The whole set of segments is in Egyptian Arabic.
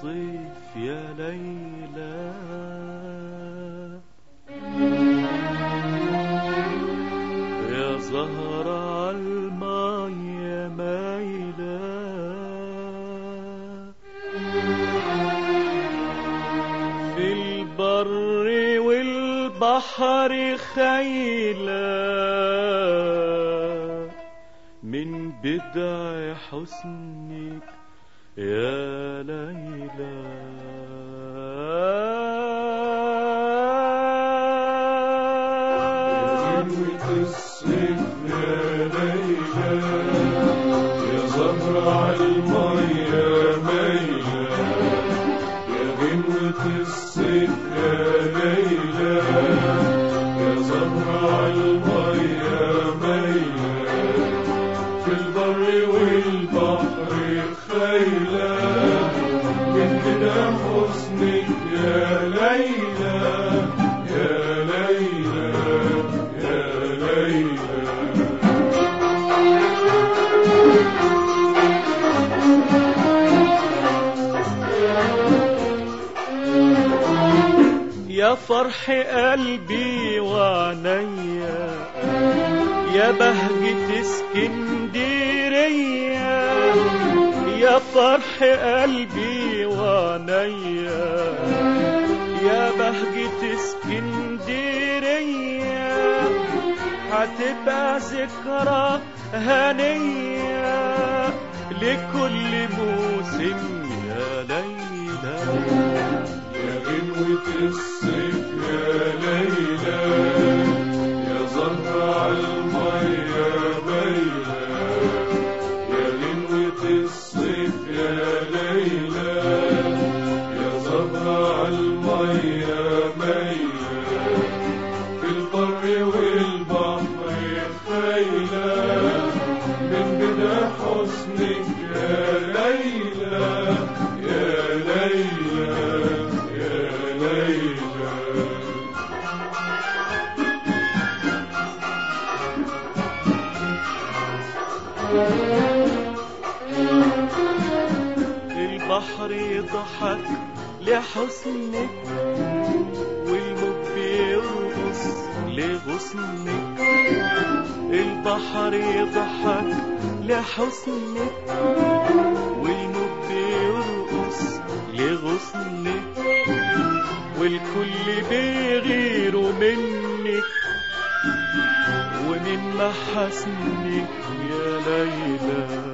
الصيف يا ليلى يا زهرة عالمية مايلة في البر والبحر خيلة من بدع حسنك يا ليلى الصيف يا ليلى يا زهرة المية ميلة يا غنوة الصيف يا ليلى يا زهرة المية ميلة في البر والبحر خيلة من كده حسنك يا ليلى يا ليلى يا ليلى يا فرح قلبي وعينيا يا بهجة اسكندرية يا فرح قلبي وعينيا يا بهجة اسكندرية هتبقى ذكرى هنية لكل موسم يا ليلى يا غنوة الصيف يا ليلى يا زهرة المية ميلة يا غنوة الصيف يا ليلى يا زهرة المية ميلة في البر والبحر خيلة من بدا حسنك يا ليلى يا ليلى يا ليلى البحر يضحك لحسنك والموج بيرقص لغصنك البحر يضحك لحسنك والموج بيرقص لغصنك والكل بيغيروا منك ومن محاسنك يا ليلى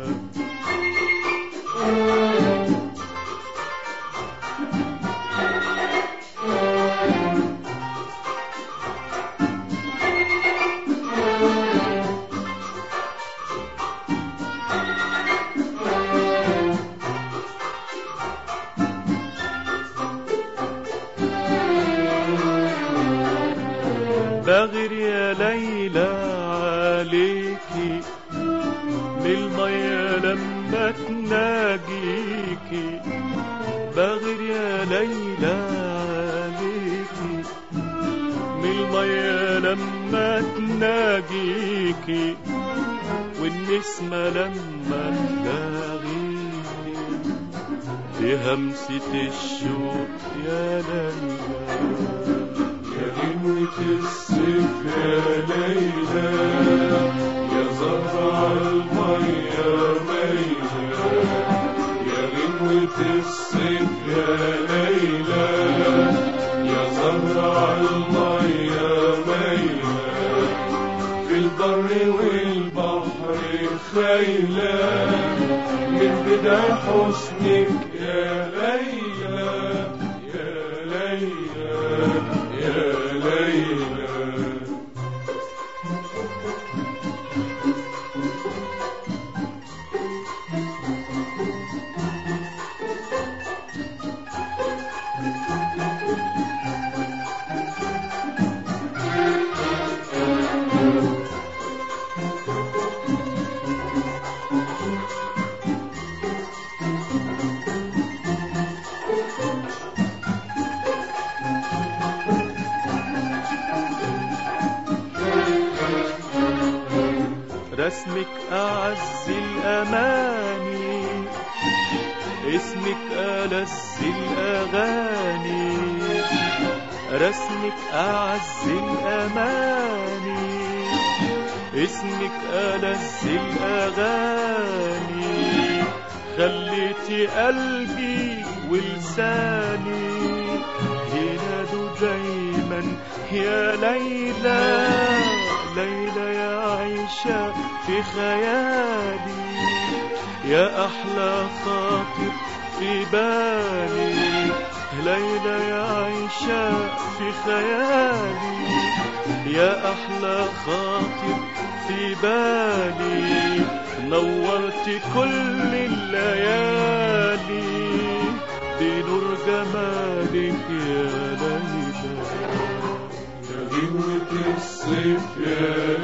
بغير يا ليلى عليكي بالمية لما تناجيكي بغير يا ليلى عليكي بالمية لما تناجيكي والنسمة لما تلاغيكي بهمسة الشوق يا ليلى يا غنوة الصيف يا ليلى يا زهرة المية ميلة يا غنوة الصيف يا ليلى يا زهرة المية ميلة في البر والبحر خيلة من بدا حسنك يا ليلى يا ليلى يا ليلى رسمك أعز الأماني اسمك ألذ الأغاني رسمك أعز الأماني اسمك ألذ الأغاني خليتي قلبي ولساني ينادوا دايما يا ليلى ليلى يا عيشة في خيالي يا أحلى خاطر في بالي ليلى يا عيشة في خيالي يا أحلى خاطر في بالي نورت كل الليالي بنور جمالك يا ليلى يا غنوة الصيف يا